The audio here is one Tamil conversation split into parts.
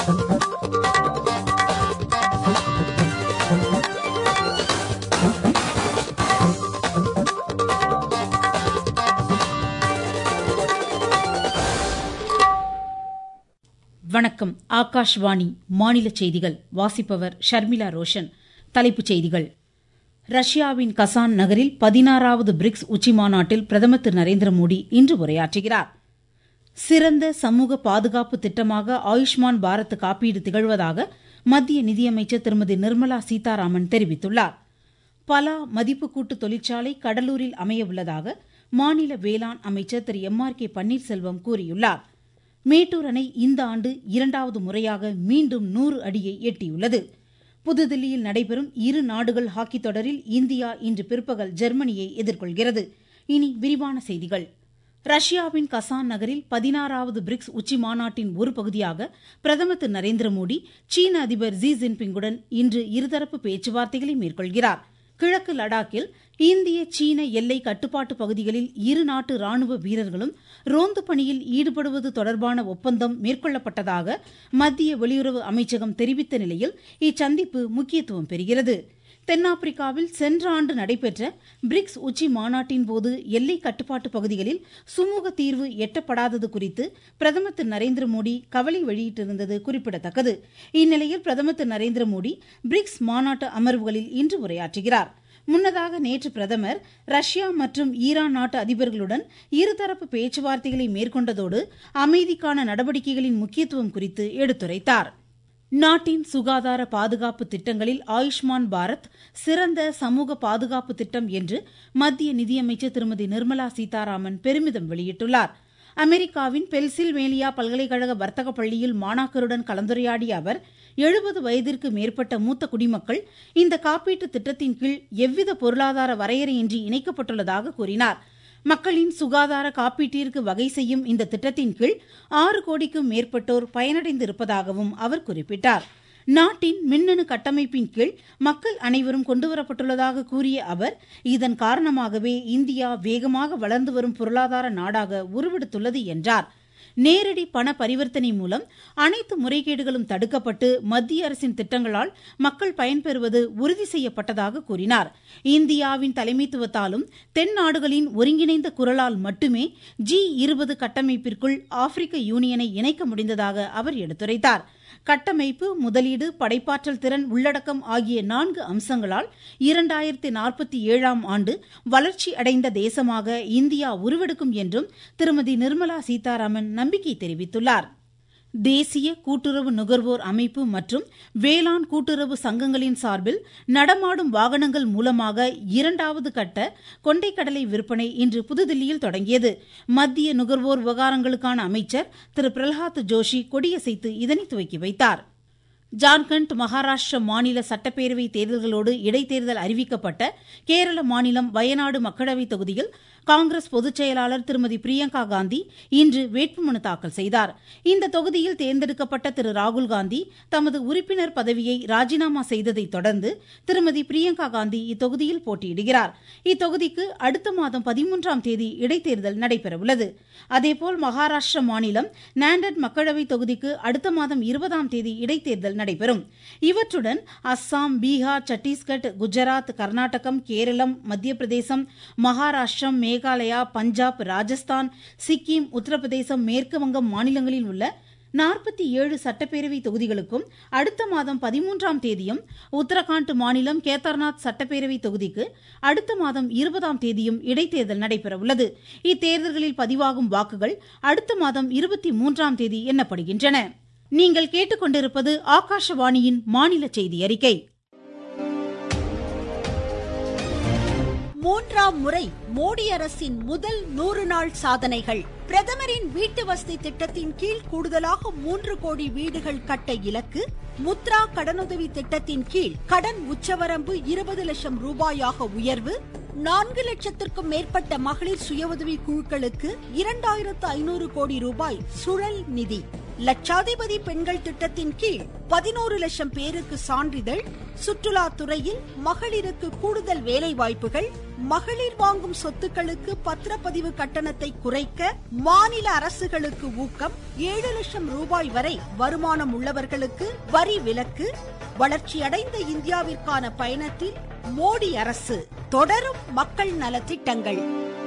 வணக்கம் ஆகாஷ்வாணி மாநில செய்திகள் வாசிப்பவர் ஷர்மிளா ரோஷன் தலைப்புச் செய்திகள் ரஷ்யாவின் கசான் நகரில் பதினாறாவது பிரிக்ஸ் உச்சிமாநாட்டில் பிரதமர் திரு நரேந்திர மோடி இன்று உரையாற்றுகிறார் சிறந்த சமூக பாதுகாப்பு திட்டமாக ஆயுஷ்மான் பாரத் காப்பீடு திகழ்வதாக மத்திய நிதியமைச்சர் திருமதி நிர்மலா சீதாராமன் தெரிவித்துள்ளார் பலா மதிப்பு கூட்டு தொழிற்சாலை கடலூரில் அமையவுள்ளதாக மாநில வேளாண் அமைச்சர் Thiru M R K Panneerselvam கூறியுள்ளார் மேட்டூர் அணை இந்த ஆண்டு இரண்டாவது முறையாக மீண்டும் நூறு அடியை எட்டியுள்ளது புதுதில்லியில் நடைபெறும் இரு நாடுகள் ஹாக்கி தொடரில் இந்தியா இன்று பிற்பகல் ஜெர்மனியை எதிர்கொள்கிறது இனி விரிவான செய்திகள் ரஷ்யாவின் கசான் நகரில் பதினாறாவது பிரிக்ஸ் உச்சி மாநாட்டின் ஒரு பகுதியாக பிரதமர் திரு நரேந்திர மோடி சீன அதிபர் ஜி ஜின்பிங்குடன் இன்று இருதரப்பு பேச்சுவார்த்தைகளை மேற்கொள்கிறார் கிழக்கு லடாக்கில் இந்திய சீன எல்லை கட்டுப்பாட்டு பகுதிகளில் இரு நாட்டு ராணுவ வீரர்களும் ரோந்து பணியில் ஈடுபடுவது தொடர்பான ஒப்பந்தம் மேற்கொள்ளப்பட்டதாக மத்திய வெளியுறவு அமைச்சகம் தெரிவித்த நிலையில் இச்சந்திப்பு முக்கியத்துவம் பெறுகிறது தென்னாப்பிரிக்காவில் சென்ற ஆண்டு நடைபெற்ற பிரிக்ஸ் உச்சி மாநாட்டின் போது எல்லை கட்டுப்பாட்டு பகுதிகளில் சுமூக தீர்வு எட்டப்படாதது குறித்து பிரதமர் திரு நரேந்திர மோடி கவலை வெளியிட்டிருந்தது குறிப்பிடத்தக்கது இந்நிலையில் பிரதமர் திரு நரேந்திர மோடி பிரிக்ஸ் மாநாட்டு அமர்வுகளில் இன்று உரையாற்றுகிறார் முன்னதாக நேற்று பிரதமர் ரஷ்யா மற்றும் ஈரான் நாட்டு அதிபர்களுடன் இருதரப்பு பேச்சுவார்த்தைகளை மேற்கொண்டதோடு அமைதிக்கான நடவடிக்கைகளின் முக்கியத்துவம் குறித்து எடுத்துரைத்தார் நாட்டின் சுகாதார பாதுகாப்பு திட்டங்களில் ஆயுஷ்மான் பாரத் சிறந்த சமூக பாதுகாப்பு திட்டம் என்று மத்திய நிதியமைச்சர் திருமதி நிர்மலா சீதாராமன் பெருமிதம் வெளியிட்டுள்ளார் அமெரிக்காவின் பெல்சில்வேனியா பல்கலைக்கழக வர்த்தக பள்ளியில் மாணாக்கருடன் கலந்துரையாடிய அவர் எழுபது வயதிற்கு மேற்பட்ட மூத்த குடிமக்கள் இந்த காப்பீட்டு திட்டத்தின் கீழ் எவ்வித பொருளாதார வரையறையின்றி இணைக்கப்பட்டுள்ளதாக கூறினார் மக்களின் சுகாதார காப்பீட்டிற்கு வகை செய்யும் இந்த திட்டத்தின் கீழ் ஆறு கோடிக்கும் மேற்பட்டோர் பயனடைந்திருப்பதாகவும் அவர் குறிப்பிட்டார் நாட்டின் மின்னணு கட்டமைப்பின் கீழ் மக்கள் அனைவரும் கொண்டுவரப்பட்டுள்ளதாக கூறிய அவர் இதன் காரணமாகவே இந்தியா வேகமாக வளர்ந்து வரும் பொருளாதார நாடாக உருவெடுத்துள்ளது என்றார் நேரடி பண பரிவர்த்தனை மூலம் அனைத்து முறைகேடுகளும் தடுக்கப்பட்டு மத்திய அரசின் திட்டங்களால் மக்கள் பயன்பெறுவது உறுதி செய்யப்பட்டதாக கூறினார் இந்தியாவின் தலைமைத்துவத்தாலும் தென் நாடுகளின் ஒருங்கிணைந்த குரலால் மட்டுமே ஜி இருபது கட்டமைப்பிற்குள் ஆப்பிரிக்க யூனியனை இணைக்க முடிந்ததாக அவர் எடுத்துரைத்தார் கட்டமைப்பு முதலீடு படைப்பாற்றல் திறன் உள்ளடக்கம் ஆகிய நான்கு அம்சங்களால் இரண்டாயிரத்தி நாற்பத்தி ஏழாம் ஆண்டு வளர்ச்சி அடைந்த தேசமாக இந்தியா உருவெடுக்கும் என்றும் திருமதி நிர்மலா சீதாராமன் நம்பிக்கை தெரிவித்துள்ளார் தேசிய கூட்டுறவு நுகர்வோர் அமைப்பு மற்றும் வேளாண் கூட்டுறவு சங்கங்களின் சார்பில் நடமாடும் வாகனங்கள் மூலமாக இரண்டாவது கட்ட கொண்டைக்கடலை விற்பனை இன்று புதுதில்லியில் தொடங்கியது மத்திய நுகர்வோர் விவகாரங்களுக்கான அமைச்சர் திரு பிரல்ஹாத் ஜோஷி கொடியசைத்து இதனை துவக்கி வைத்தார் ஜார்க்கண்ட் மகாராஷ்டிர மாநில சட்டப்பேரவை தேர்தல்களோடு இடைத்தேர்தல் அறிவிக்கப்பட்ட கேரள மாநிலம் வயநாடு மக்களவை தொகுதியில் காங்கிரஸ் பொதுச் செயலாளர் திருமதி பிரியங்கா காந்தி இன்று வேட்புமனு தாக்கல் செய்தார் இந்த தொகுதியில் தேர்ந்தெடுக்கப்பட்ட திரு ராகுல் காந்தி தமது உறுப்பினர் பதவியை ராஜினாமா செய்ததை தொடர்ந்து திருமதி பிரியங்கா காந்தி இத்தொகுதியில் போட்டியிடுகிறார் இத்தொகுதிக்கு அடுத்த மாதம் பதிமூன்றாம் தேதி இடைத்தேர்தல் நடைபெறவுள்ளது அதேபோல் மகாராஷ்டிர மாநிலம் நாண்டட் மக்களவை தொகுதிக்கு அடுத்த மாதம் இருபதாம் தேதி இடைத்தேர்தல் நடைபெறும் இவற்றுடன் அஸ்ஸாம் பீகார் சத்தீஸ்கட் குஜராத் கர்நாடகம் கேரளம் மத்திய பிரதேசம் மகாராஷ்டிரம் மேகாலயா பஞ்சாப் ராஜஸ்தான் சிக்கிம் உத்தரப்பிரதேசம் மேற்கு வங்கம் மாநிலங்களில் உள்ள நாற்பத்தி ஏழு சட்டப்பேரவை தொகுதிகளுக்கும் அடுத்த மாதம் பதிமூன்றாம் தேதியும் உத்தரகாண்ட் மாநிலம் கேதார்நாத் சட்டப்பேரவை தொகுதிக்கு அடுத்த மாதம் இருபதாம் தேதியும் இடைத்தேர்தல் நடைபெறவுள்ளது இத்தேர்தல்களில் பதிவாகும் வாக்குகள் அடுத்த மாதம் இருபத்தி மூன்றாம் தேதி எண்ணப்படுகின்றன நீங்கள் கேட்டுக்கொண்டிருப்பது ஆகாஷவாணியின் மாநில செய்தி அறிக்கை மூன்றாம் முறை மோடி அரசின் முதல் நூறு நாள் சாதனைகள் பிரதமரின் வீட்டு வசதி திட்டத்தின் கீழ் கூடுதலாக மூன்று கோடி வீடுகள் கட்ட இலக்கு முத்ரா கடனுதவி திட்டத்தின் கீழ் கடன் உச்சவரம்பு இருபது லட்சம் ரூபாயாக உயர்வு நான்கு லட்சத்திற்கும் மேற்பட்ட மகளிர் சுய உதவி குழுக்களுக்கு இரண்டாயிரத்து ஐநூறு கோடி ரூபாய் சுழல் நிதி லட்சாதிபதி பெண்கள் திட்டத்தின் கீழ் பதினோரு லட்சம் பேருக்கு சான்றிதழ் சுற்றுலா துறையில் மகளிருக்கு கூடுதல் வேலை வாய்ப்புகள் மகளிர் வாங்கும் சொத்துக்களுக்கு பத்திரப்பதிவு கட்டணத்தை குறைக்க மாநில அரசுகளுக்கு ஊக்கம் ஏழு லட்சம் ரூபாய் வரை வருமானம் உள்ளவர்களுக்கு வரி விலக்கு வளர்ச்சியடைந்த இந்தியாவிற்கான பயணத்தில் மோடி அரசு தொடரும் மக்கள் நலத்திட்டங்கள்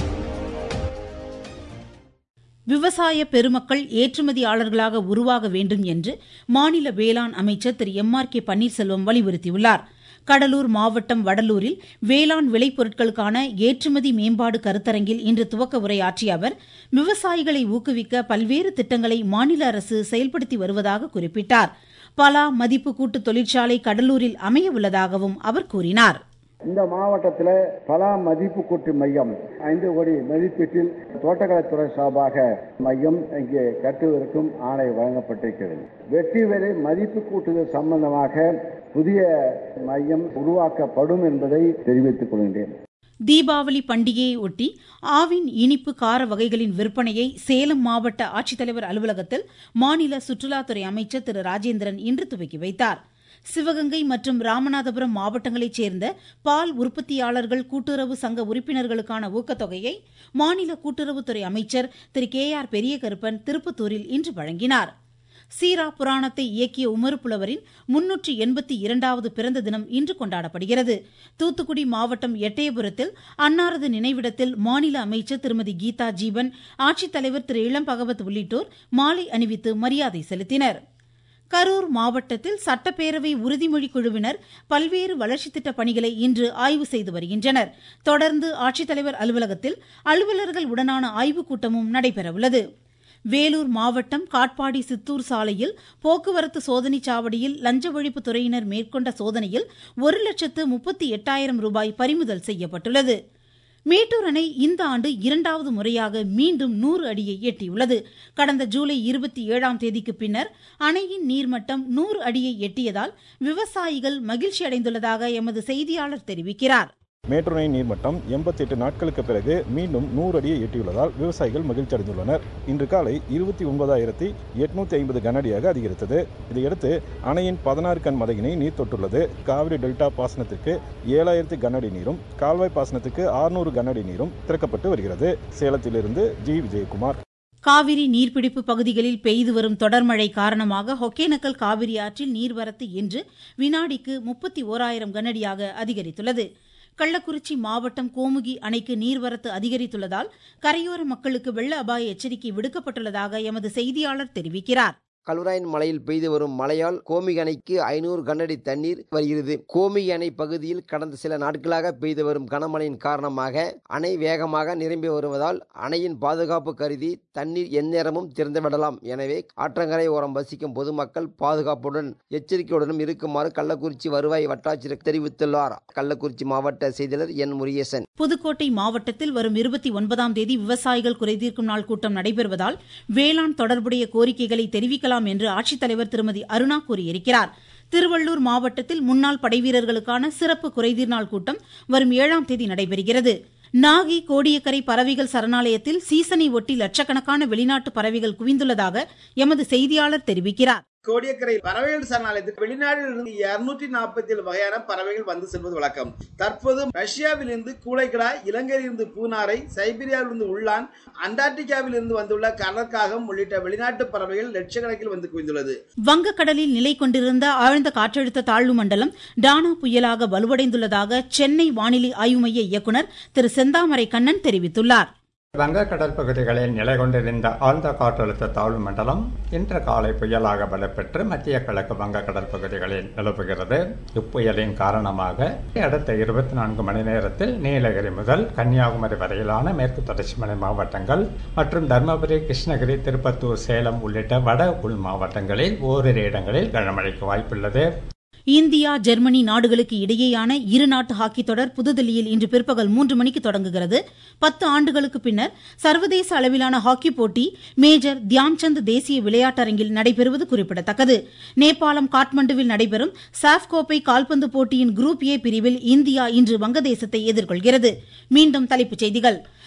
விவசாய பெருமக்கள் ஏற்றுமதியாளர்களாக உருவாக வேண்டும் என்று மாநில வேளாண் அமைச்சர் Thiru M R K Panneerselvam வலியுறுத்தியுள்ளார் கடலூர் மாவட்டம் வடலூரில் வேளாண் விளைபொருட்களுக்கான ஏற்றுமதி மேம்பாடு கருத்தரங்கில் இன்று துவக்க உரையாற்றிய அவர் விவசாயிகளை ஊக்குவிக்க பல்வேறு திட்டங்களை மாநில அரசு செயல்படுத்தி வருவதாக குறிப்பிட்டார் பலா மதிப்பு கூட்டு தொழிற்சாலை கடலூரில் அமைய உள்ளதாகவும் அவர் கூறினார் இந்த மாவட்டத்தில் பலா மதிப்பு கூட்டு மையம் ஐந்து கோடி மதிப்பீட்டில் தோட்டக்கலைத்துறை சார்பாக மையம் இங்கே கட்டுவதற்கும் ஆணை வழங்கப்பட்டிருக்கிறது வெற்றி வேலை மதிப்பு கூட்டுதல் சம்பந்தமாக புதிய மையம் உருவாக்கப்படும் என்பதை தெரிவித்துக் கொள்கின்றேன் தீபாவளி பண்டிகையை ஒட்டி ஆவின் இனிப்பு கார வகைகளின் விற்பனையை சேலம் மாவட்ட ஆட்சித்தலைவர் அலுவலகத்தில் மாநில சுற்றுலாத்துறை அமைச்சர் திரு ராஜேந்திரன் இன்று துவக்கி வைத்தார் சிவகங்கை மற்றும் ராமநாதபுரம் மாவட்டங்களைச் சேர்ந்த பால் உற்பத்தியாளர்கள் கூட்டுறவு சங்க உறுப்பினர்களுக்கான ஊக்கத்தொகையை மாநில கூட்டுறவுத்துறை அமைச்சர் திரு கே ஆர் பெரியகருப்பன் திருப்பத்தூரில் இன்று வழங்கினார் சீரா புராணத்தை இயக்கிய உமறு புலவரின் முன்னூற்றி எண்பத்தி இரண்டாவது பிறந்த தினம் இன்று கொண்டாடப்படுகிறது தூத்துக்குடி மாவட்டம் எட்டயபுரத்தில் அன்னாரது நினைவிடத்தில் மாநில அமைச்சர் திருமதி கீதா ஜீவன் ஆட்சித்தலைவர் திரு இளம் பகவத் உள்ளிட்டோர் மாலை அணிவித்து மரியாதை செலுத்தினர் கரூர் மாவட்டத்தில் சட்டப்பேரவை உறுதிமொழி குழுவினர் பல்வேறு வளர்ச்சித் திட்ட பணிகளை இன்று ஆய்வு செய்து வருகின்றனர் தொடர்ந்து ஆட்சித்தலைவர் அலுவலகத்தில் அலுவலர்கள் உடனான ஆய்வுக் கூட்டமும் நடைபெறவுள்ளது வேலூர் மாவட்டம் காட்பாடி சித்தூர் சாலையில் போக்குவரத்து சோதனைச் சாவடியில் லஞ்ச ஒழிப்பு துறையினர் மேற்கொண்ட சோதனையில் ஒரு லட்சத்து முப்பத்தி எட்டாயிரம் ரூபாய் பறிமுதல் செய்யப்பட்டுள்ளது மேட்டூர் அணை இந்த ஆண்டு இரண்டாவது முறையாக மீண்டும் நூறு அடியை எட்டியுள்ளது கடந்த ஜூலை இருபத்தி ஏழாம் தேதிக்கு பின்னர் அணையின் நீர்மட்டம் நூறு அடியை எட்டியதால் விவசாயிகள் மகிழ்ச்சி அடைந்துள்ளதாக எமது செய்தியாளர் தெரிவிக்கிறார் மேட்டூர் அணை நீர்மட்டம் எண்பத்தி எட்டு நாட்களுக்கு பிறகு மீண்டும் நூறு அடியை எட்டியுள்ளதால் விவசாயிகள் மகிழ்ச்சி அடைந்துள்ளனர் இன்று காலை இருபத்தி ஒன்பதாயிரத்தி எட்நூத்தி ஐம்பது கனஅடியாக அதிகரித்தது இதையடுத்து அணையின் பதினாறு கண் மதகினை நீர் தொட்டுள்ளது காவிரி டெல்டா பாசனத்திற்கு ஏழாயிரத்தி கனஅடி நீரும் கால்வாய் பாசனத்துக்கு ஆறுநூறு கனஅடி நீரும் திறக்கப்பட்டு வருகிறது சேலத்திலிருந்து ஜி விஜயகுமார் காவிரி நீர்பிடிப்பு பகுதிகளில் பெய்து வரும் தொடர் மழை காரணமாக ஒகேனக்கல் காவிரி ஆற்றில் நீர்வரத்து இன்று வினாடிக்கு முப்பத்தி ஓராயிரம் கனஅடியாக அதிகரித்துள்ளது கள்ளக்குறிச்சி மாவட்டம் கோமுகி அணைக்கு நீர்வரத்து அதிகரித்துள்ளதால் கரையோர மக்களுக்கு வெள்ள அபாய எச்சரிக்கை விடுக்கப்பட்டுள்ளதாக எமது செய்தியாளர் தெரிவிக்கிறார் கல்வராயன் மலையில் பெய்து வரும் மழையால் கோமிக அணைக்கு ஐநூறு கனஅடி தண்ணீர் வருகிறது கோமிக அணை பகுதியில் கடந்த சில நாட்களாக பெய்து வரும் கனமழையின் காரணமாக அணை வேகமாக நிரம்பி வருவதால் அணையின் பாதுகாப்பு கருதி தண்ணீர் எந்நேரமும் திறந்துவிடலாம் எனவே ஆற்றங்கரை ஓரம் வசிக்கும் பொதுமக்கள் பாதுகாப்புடன் எச்சரிக்கையுடனும் இருக்குமாறு கள்ளக்குறிச்சி வருவாய் வட்டாட்சியர் தெரிவித்துள்ளார் கள்ளக்குறிச்சி மாவட்ட செய்தியாளர் என் முருகேசன் புதுக்கோட்டை மாவட்டத்தில் வரும் இருபத்தி ஒன்பதாம் தேதி விவசாயிகள் குறைதீர்க்கும் நாள் கூட்டம் நடைபெறுவதால் வேளாண் தொடர்புடைய கோரிக்கைகளை தெரிவிக்கலாம் என்று ஆட்சித்தலைவர் திருமதி அருணா கூறியிருக்கிறார் திருவள்ளூர் மாவட்டத்தில் முன்னாள் படைவீரர்களுக்கான சிறப்பு குறைதீர் நாள் கூட்டம் வரும் ஏழாம் தேதி நடைபெறுகிறது நாகை கோடியக்கரை பறவைகள் சரணாலயத்தில் சீசனை ஒட்டி லட்சக்கணக்கான வெளிநாட்டு பறவைகள் குவிந்துள்ளதாக எமது செய்தியாளர் தெரிவிக்கிறார் கோடியக்கரை பறவைகள் சரணாலயத்துக்கு வெளிநாட்டில் இருந்து இருநூற்றி நாற்பத்தி ஏழு வகையான பறவைகள் வந்து செல்வது வழக்கம் தற்போது ரஷ்யாவிலிருந்து கூளைக்கடா இலங்கையிலிருந்து பூனாரை சைபீரியாவிலிருந்து உள்ளான் அண்டார்டிகாவில் இருந்து வந்துள்ள கடற்காகம் உள்ளிட்ட வெளிநாட்டு பறவைகள் லட்சக்கணக்கில் வந்து குவிந்துள்ளது வங்கக்கடலில் நிலை கொண்டிருந்த ஆழ்ந்த காற்றழுத்த தாழ்வு மண்டலம் டானா புயலாக வலுவடைந்துள்ளதாக சென்னை வானிலை ஆய்வு மைய இயக்குநர் திரு செந்தாமரை கண்ணன் தெரிவித்துள்ளார் வங்கக்கடல் பகுதிகளில் நிலை கொண்டிருந்த ஆழ்ந்த காற்றழுத்த தாழ்வு மண்டலம் இன்று காலை புயலாக பலப்பெற்று மத்திய கிழக்கு வங்கக்கடல் பகுதிகளில் நிலவுகிறது இப்புயலின் காரணமாக அடுத்த இருபத்தி நான்கு மணி நேரத்தில் நீலகிரி முதல் கன்னியாகுமரி வரையிலான மேற்கு தொடர்ச்சி மலை மாவட்டங்கள் மற்றும் தருமபுரி கிருஷ்ணகிரி திருப்பத்தூர் சேலம் உள்ளிட்ட வட உள் மாவட்டங்களில் ஓரிரு இடங்களில் கனமழைக்கு வாய்ப்புள்ளது இந்தியா ஜெர்மனி நாடுகளுக்கு இடையேயான இருநாட்டு ஹாக்கி தொடர் புதுதில்லியில் இன்று பிற்பகல் மூன்று மணிக்கு தொடங்குகிறது பத்து ஆண்டுகளுக்கு பின்னர் சர்வதேச அளவிலான ஹாக்கி போட்டி மேஜர் தியான்சந்த் தேசிய விளையாட்டரங்கில் நடைபெறுவது குறிப்பிடத்தக்கது நேபாளம் காட்மண்டுவில் நடைபெறும் சாஃப் கோப்பை கால்பந்து போட்டியின் குரூப் ஏ பிரிவில் இந்தியா இன்று வங்கதேசத்தை எதிர்கொள்கிறது மீண்டும் தலைப்புச் செய்திகள்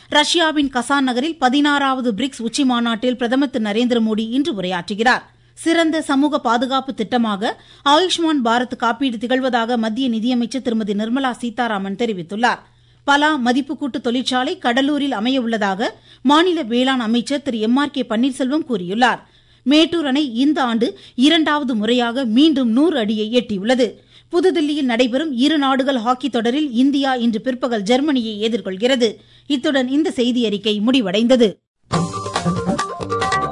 ரஷ்யாவின் கசான் நகரில் பதினாறாவது பிரிக்ஸ் உச்சி மாநாட்டில் பிரதமர் திரு நரேந்திர மோடி இன்று உரையாற்றுகிறார் சிறந்த சமூக பாதுகாப்பு திட்டமாக ஆயுஷ்மான் பாரத் காப்பீடு திகழ்வதாக மத்திய நிதியமைச்சர் திருமதி நிர்மலா சீதாராமன் தெரிவித்துள்ளார் பலா மதிப்பு கூட்டு தொழிற்சாலை கடலூரில் அமைய உள்ளதாக மாநில வேளாண் அமைச்சர் Thiru M R K Panneerselvam கூறியுள்ளார் மேட்டூர் அணை இந்த ஆண்டு இரண்டாவது முறையாக மீண்டும் நூறு அடியை எட்டியுள்ளது புதுதில்லியில் நடைபெறும் இரு நாடுகள் ஹாக்கி தொடரில் இந்தியா இன்று பிற்பகல் ஜெர்மனியை எதிர்கொள்கிறது இத்துடன் இந்த செய்தியறிக்கை முடிவடைந்தது